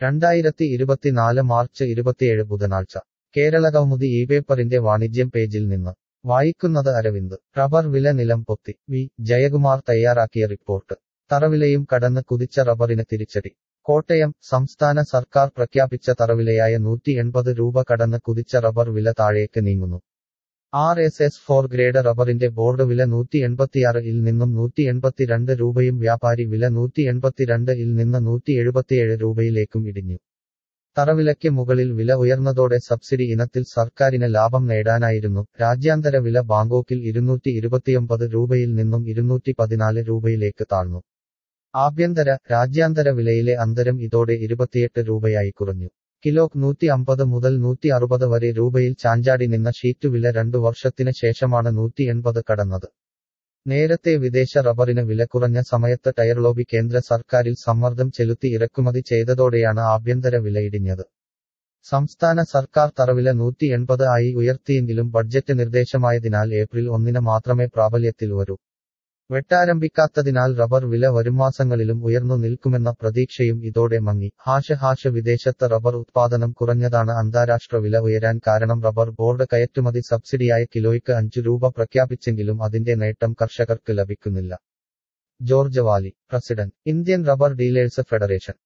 രണ്ടായിരത്തി ഇരുപത്തിനാല് മാർച്ച് ഇരുപത്തിയേഴ് ബുധനാഴ്ച കേരള കൗമുദി ഈ പേപ്പറിന്റെ വാണിജ്യം പേജിൽ നിന്ന് വായിക്കുന്നത് അരവിന്ദ് റബ്ബർ വില നിലം പൊത്തി വി ജയകുമാർ തയ്യാറാക്കിയ റിപ്പോർട്ട് തറവിലയും കടന്ന് കുതിച്ച റബ്ബറിന് തിരിച്ചടി കോട്ടയം സംസ്ഥാന സർക്കാർ പ്രഖ്യാപിച്ച തറവിലയായ നൂറ്റി എൺപത് രൂപ കടന്ന് കുതിച്ച റബ്ബർ വില താഴേക്ക് നീങ്ങുന്നു R S S four grade റബ്ബറിന്റെ ബോർഡ് വില നൂറ്റി എൺപത്തിയാറ് ഇൽ നിന്നും നൂറ്റി എൺപത്തിരണ്ട് രൂപയും വ്യാപാരി വില നൂറ്റി എൺപത്തിരണ്ട് ഇൽ നിന്ന് നൂറ്റി എഴുപത്തിയേഴ് രൂപയിലേക്കും ഇടിഞ്ഞു തറവിലയ്ക്ക് മുകളിൽ വില ഉയർന്നതോടെ സബ്സിഡി ഇനത്തിൽ സർക്കാരിന് ലാഭം നേടാനായിരുന്നു രാജ്യാന്തര വില ബാങ്കോക്കിൽ ഇരുന്നൂറ്റി ഇരുപത്തിയൊമ്പത് രൂപയിൽ നിന്നും ഇരുന്നൂറ്റി പതിനാല് രൂപയിലേക്ക് താഴ്ന്നു ആഭ്യന്തര രാജ്യാന്തര വിലയിലെ അന്തരം ഇതോടെ ഇരുപത്തിയെട്ട് രൂപയായി കുറഞ്ഞു കിലോ നൂറ്റി അമ്പത് മുതൽ നൂറ്റി അറുപത് വരെ രൂപയിൽ ചാഞ്ചാടി നിന്ന ഷീറ്റ് വില രണ്ടു വർഷത്തിന് ശേഷമാണ് നൂറ്റി എൺപത് കടന്നത് നേരത്തെ വിദേശ റബ്ബറിന് വില കുറഞ്ഞ സമയത്ത് ടയർ ലോബി കേന്ദ്ര സർക്കാരിൽ സമ്മർദ്ദം ചെലുത്തി ഇറക്കുമതി ചെയ്തതോടെയാണ് ആഭ്യന്തര വില ഇടിഞ്ഞത് സംസ്ഥാന സർക്കാർ തറവില നൂറ്റി എൺപത് ആയി ഉയർത്തിയെങ്കിലും ബഡ്ജറ്റ് നിർദ്ദേശമായതിനാൽ ഏപ്രിൽ ഒന്നിന് മാത്രമേ പ്രാബല്യത്തിൽ വരൂ വെട്ടാരംഭിക്കാത്തതിനാൽ റബ്ബർ വില വരുമാസങ്ങളിലും ഉയർന്നു നിൽക്കുമെന്ന പ്രതീക്ഷയും ഇതോടെ മങ്ങി ഹാഷ ഹാഷ വിദേശത്ത് റബ്ബർ ഉത്പാദനം കുറഞ്ഞതാണ് അന്താരാഷ്ട്ര വില ഉയരാൻ കാരണം റബ്ബർ ബോർഡ് കയറ്റുമതി സബ്സിഡിയായ കിലോയ്ക്ക് അഞ്ചു രൂപ പ്രഖ്യാപിച്ചെങ്കിലും അതിന്റെ നേട്ടം കർഷകർക്ക് ലഭിക്കുന്നില്ല George Vali president Indian rubber dealers federation